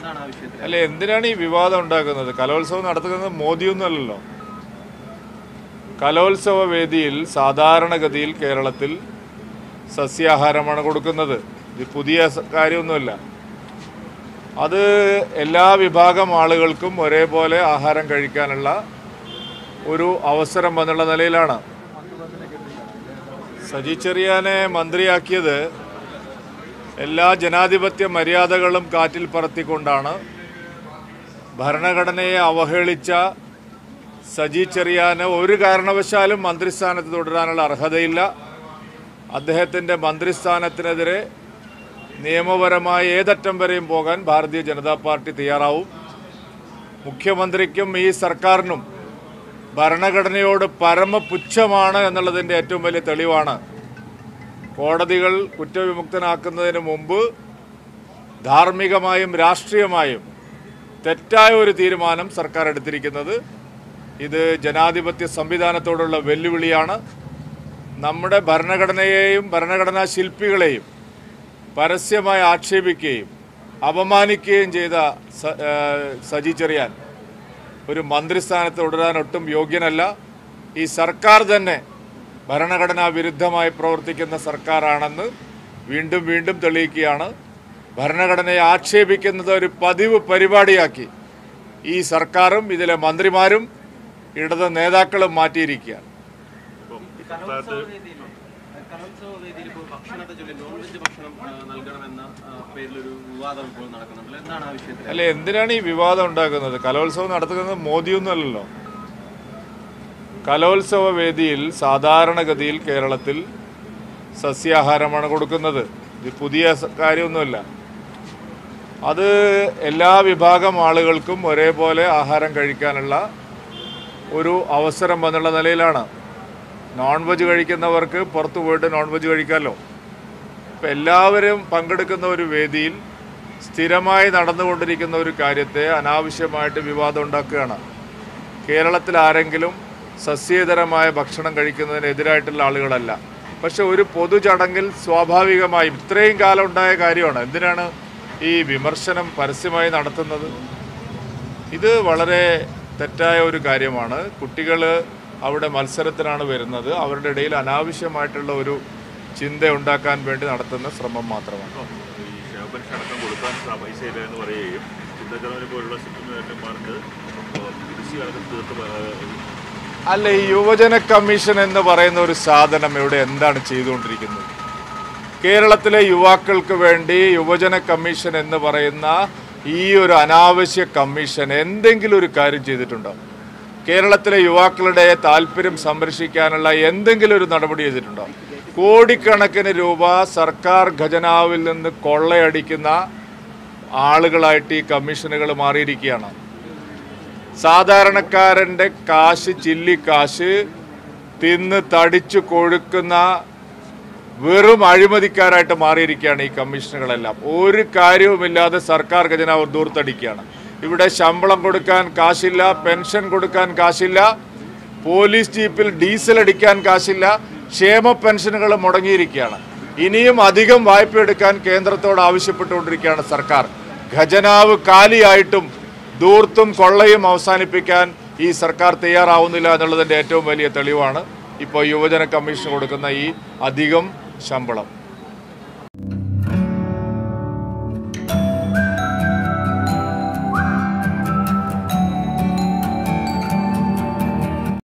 എന്താണ് ആ വിഷയത്തിൽ അല്ല എന്തിനാണ് ഈ വിവാദം ഉണ്ടാക്കുന്നത് കലോത്സവം നടത്തുന്നത് മോദിയൊന്നുമല്ലല്ലോ കലോത്സവ വേദിയിൽ സാധാരണഗതിയിൽ കേരളത്തിൽ സസ്യാഹാരമാണ് കൊടുക്കുന്നത് ഇത് പുതിയ സ- കാര്യമൊന്നുമല്ല അത് എല്ലാ വിഭാഗം ആളുകൾക്കും ഒരേപോലെ ആഹാരം കഴിക്കാനുള്ള ഒരു അവസരം എന്നുള്ള നിലയിലാണ് സജി ചെറിയാനെ മന്ത്രിയാക്കിയത് എല്ലാ ജനാധിപത്യ മര്യാദകളും കാറ്റിൽ പറത്തിക്കൊണ്ടാണ് ഭരണഘടനയെ അവഹേളിച്ച സജി ചെറിയാന് ഒരു കാരണവശാലും മന്ത്രിസ്ഥാനത്ത് തുടരാനുള്ള അർഹതയില്ല അദ്ദേഹത്തിൻ്റെ മന്ത്രിസ്ഥാനത്തിനെതിരെ നിയമപരമായ ഏതറ്റം വരെയും പോകാൻ ഭാരതീയ ജനതാ പാർട്ടി തയ്യാറാവും മുഖ്യമന്ത്രിക്കും ഈ സർക്കാരിനും ഭരണഘടനയോട് പരമപുച്ഛമാണ് എന്നുള്ളതിൻ്റെ ഏറ്റവും വലിയ തെളിവാണ് കോടതികൾ കുറ്റവിമുക്തനാക്കുന്നതിന് മുമ്പ് ധാർമ്മികമായും രാഷ്ട്രീയമായും തെറ്റായ ഒരു തീരുമാനം സർക്കാർ എടുത്തിരിക്കുന്നത് ഇത് ജനാധിപത്യ സംവിധാനത്തോടുള്ള വെല്ലുവിളിയാണ് നമ്മുടെ ഭരണഘടനയെയും ഭരണഘടനാ ശില്പികളെയും പരസ്യമായി ആക്ഷേപിക്കുകയും അപമാനിക്കുകയും ചെയ്ത സ- ഏഹ് സജി ചെറിയാൻ ഒരു മന്ത്രിസ്ഥാനത്ത് തുടരാൻ ഒട്ടും യോഗ്യനല്ല ഈ സർക്കാർ തന്നെ ഭരണഘടനാ വിരുദ്ധമായി പ്രവർത്തിക്കുന്ന സർക്കാരാണെന്ന് വീണ്ടും വീണ്ടും തെളിയിക്കുകയാണ് ഭരണഘടനയെ ആക്ഷേപിക്കുന്നത് ഒരു പതിവ് പരിപാടിയാക്കി ഈ സർക്കാരും ഇതിലെ മന്ത്രിമാരും ഇടത് നേതാക്കളും മാറ്റിയിരിക്കുകയാണ് കലോത്സവ വേദിയിൽ കലോത്സവ വേദിയിൽ ഇപ്പോൾ ഭക്ഷണത്തെ ചൊല്ലി നോൺ വെജ് ഭക്ഷണം ആ, നൽകണമെന്ന ആ, പേരിലൊരു വിവാദം ഇപ്പോൾ നടക്കുന്നുണ്ട് എന്താണ് ആ വിഷയത്തിൽ അല്ല എന്തിനാണ് ഈ വിവാദം ഉണ്ടാക്കുന്നത് കലോത്സവം നടത്തുന്നത് മോദിയൊന്നുമല്ലല്ലോ കലോത്സവ വേദിയിൽ സാധാരണഗതിയിൽ കേരളത്തിൽ സസ്യാഹാരമാണ് കൊടുക്കുന്നത് ഇത് പുതിയ സ- കാര്യമൊന്നുമല്ല അത് എല്ലാ വിഭാഗം ആളുകൾക്കും ഒരേപോലെ ആഹാരം കഴിക്കാനുള്ള ഒരു അവസരം എന്നുള്ള നിലയിലാണ് നോൺ വെജ് കഴിക്കുന്നവർക്ക് പുറത്ത് പോയിട്ട് നോൺ വെജ് കഴിക്കാമല്ലോ ഇപ്പം എല്ലാവരും പങ്കെടുക്കുന്ന ഒരു വേദിയിൽ സ്ഥിരമായി നടന്നുകൊണ്ടിരിക്കുന്ന ഒരു കാര്യത്തെ അനാവശ്യമായിട്ട് വിവാദം ഉണ്ടാക്കുകയാണ് കേരളത്തിൽ ആരെങ്കിലും സസ്യേതരമായ ഭക്ഷണം കഴിക്കുന്നതിനെതിരായിട്ടുള്ള ആളുകളല്ല പക്ഷെ ഒരു പൊതുചടങ്ങിൽ സ്വാഭാവികമായും ഇത്രയും കാലം ഉണ്ടായ കാര്യമാണ് എന്തിനാണ് ഈ വിമർശനം പരസ്യമായി നടത്തുന്നത് ഇത് വളരെ തെറ്റായ ഒരു കാര്യമാണ് കുട്ടികൾ അവിടെ മത്സരത്തിനാണ് വരുന്നത് അവരുടെ ഇടയിൽ അനാവശ്യമായിട്ടുള്ള ഒരു ചിന്ത ഉണ്ടാക്കാൻ വേണ്ടി നടത്തുന്ന ശ്രമം മാത്രമാണ് ഈ ക്ഷേമപെൻഷൻ അടക്കം കൊടുക്കാൻ സ- പൈസ ഇല്ല എന്ന് പറയുകയും ചിന്തജനവിനെ പോലുള്ള സിറ്റിമാർക്ക് കൃഷി അടക്കം തീർത്ത് പ- അല്ല ഈ യുവജന കമ്മീഷൻ എന്ന് പറയുന്ന ഒരു സാധനം ഇവിടെ എന്താണ് ചെയ്തുകൊണ്ടിരിക്കുന്നത് കേരളത്തിലെ യുവാക്കൾക്ക് വേണ്ടി യുവജന കമ്മീഷൻ എന്ന് പറയുന്ന ഈ ഒരു അനാവശ്യ കമ്മീഷൻ എന്തെങ്കിലും ഒരു കാര്യം ചെയ്തിട്ടുണ്ടോ കേരളത്തിലെ യുവാക്കളുടെ താല്പര്യം സംരക്ഷിക്കാനുള്ള എന്തെങ്കിലും ഒരു നടപടി ചെയ്തിട്ടുണ്ടോ കോടിക്കണക്കിന് രൂപ സർക്കാർ ഖജനാവിൽ നിന്ന് കൊള്ളയടിക്കുന്ന ആളുകളായിട്ട് ഈ കമ്മീഷനുകൾ മാറിയിരിക്കുകയാണ് സാധാരണക്കാരൻ്റെ കാശ് ചില്ലിക്കാശ് തിന്ന് തടിച്ചു കൊഴുക്കുന്ന വെറും അഴിമതിക്കാരായിട്ട് മാറിയിരിക്കുകയാണ് ഈ കമ്മീഷനുകളെല്ലാം ഒരു കാര്യവുമില്ലാതെ സർക്കാർ ഖജനാവ് ദൂർത്തടിക്കുകയാണ് ഇവിടെ ശമ്പളം കൊടുക്കാൻ കാശില്ല പെൻഷൻ കൊടുക്കാൻ കാശില്ല പോലീസ് ജീപ്പിൽ ഡീസൽ അടിക്കാൻ കാശില്ല ക്ഷേമ പെൻഷനുകൾ മുടങ്ങിയിരിക്കുകയാണ് ഇനിയും അധികം വായ്പ എടുക്കാൻ കേന്ദ്രത്തോട് ആവശ്യപ്പെട്ടുകൊണ്ടിരിക്കുകയാണ് സർക്കാർ ഖജനാവ് കാലിയായിട്ടും ദൂർത്തും കൊള്ളയും അവസാനിപ്പിക്കാൻ ഈ സർക്കാർ തയ്യാറാവുന്നില്ല എന്നുള്ളതിൻ്റെ ഏറ്റവും വലിയ തെളിവാണ് ഇപ്പോൾ യുവജന കമ്മീഷൻ കൊടുക്കുന്ന ഈ അധികം ശമ്പളം